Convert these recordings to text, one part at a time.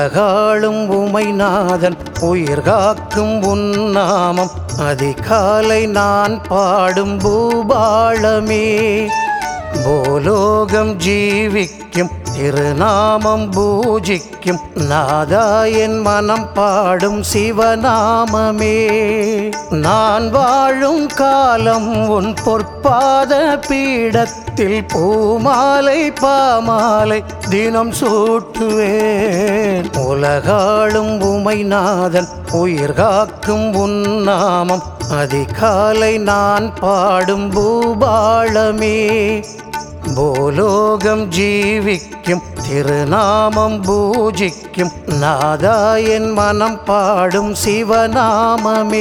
உலகாளும் உமைநாதன் உயிர் காக்கும் உன்னாமம் அதிகாலை நான் பாடும் பூபாளமே பூலோகம் ஜீவிக்கும் திருநாமம் பூஜிக்கும் நாதா என் மனம் பாடும் சிவநாமமே நான் வாழும் காலம் உன் பொற்பாத பீடத்தில் பூமாலை பாமாலை தினம் சூட்டுவேன் உலகாளும் உமைநாதன் உயிர் காக்கும் உன்னாமம் அதிகாலை நான் பாடும் பூபாளமே பூலோகம் ஜீவிக்கும் திருநாமம் பூஜிக்கும் நாதா என் மனம் பாடும் சிவநாமமே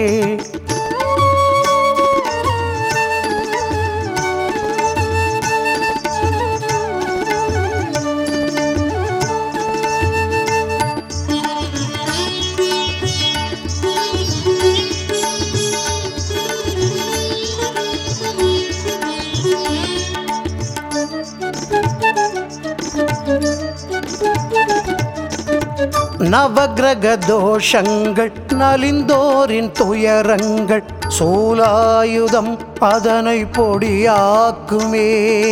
நவகிரக தோஷங்கள் நலிந்தோரின் துயரங்கள் சூலாயுதம் அதனை பொடியாக்குமே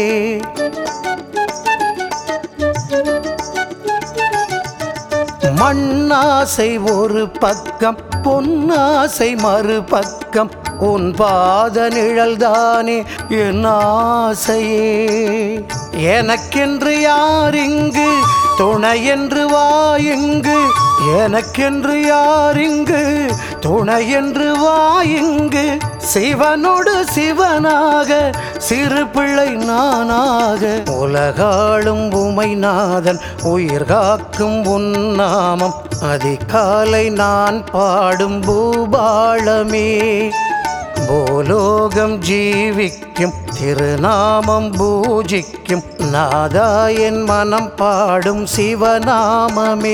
மண்ணாசை ஒரு பக்கம் பொன்னாசை மறுபக்கம் உன் பாத நிழல்தானே என் ஆசையே எனக்கென்று யார் இங்கு துணை என்று வா இங்கு எனக்கென்று யார் இங்கு துணை என்று வா இங்கு சிவனோடு சிவனாக சிறு பிள்ளை நானாக உலகாளும் உமைநாதன் உயிர் காக்கும் உன்னாமம் அதிகாலை நான் பாடும் பூபாளமே பூலோகம் ஜீவிக்கும் திருநாமம் பூஜிக்கும் நாதா என் மனம் பாடும் சிவநாமமே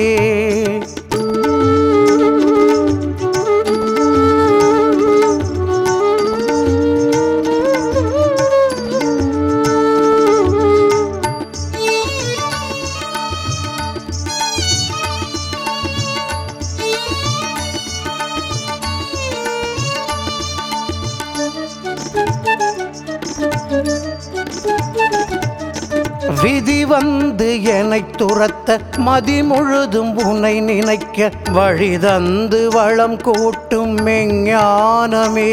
விதி வந்து என்னை துரத்த மதி முழுதும் உன்னை நினைக்க வழி தந்து வளம் கூட்டும் மெஞ்ஞானமே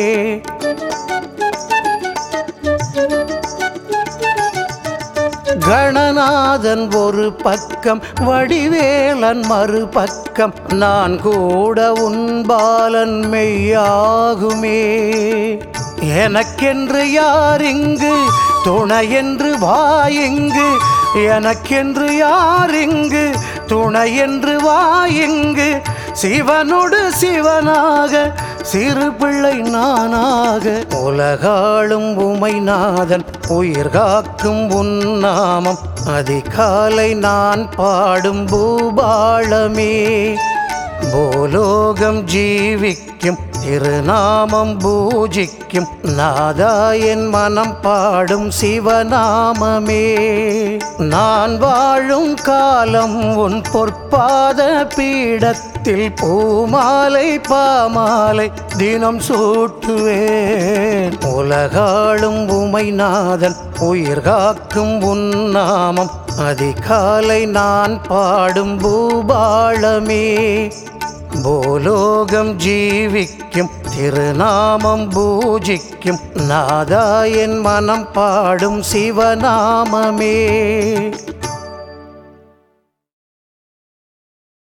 கணநாதன் ஒரு பக்கம் வடிவேலன் மறுபக்கம் நான் கூட உன்பாலன் மெய்யாகுமே எனக்கென்று யார் இங்கு துணை என்று வா இங்கு எனக்கென்று யார் இங்கு துணை என்று வா இங்கு சிவனோடு சிவனாக சிறு பிள்ளை நானாக உலகாளும் உமைநாதன் உயிர் காக்கும் உன்னாமம் அதிகாலை நான் பாடும் பூபாளமே பூலோகம் ஜீவிக்கும் திருநாமம் பூஜிக்கும் நாதா என் மனம் பாடும் சிவநாமமே நான் வாழும் காலம் உன் பொற்பாத பீடத்தில் பூமாலை பாமாலை தினம் சூட்டுவேன் உலகாளும் உமைநாதன் உயிர் காக்கும் உன்னாமம் அதிகாலை நான் பாடும் பூபாளமே பூலோகம் ஜீவிக்கும் திருநாமம் பூஜிக்கும் நாதா என் மனம் பாடும் சிவநாமமே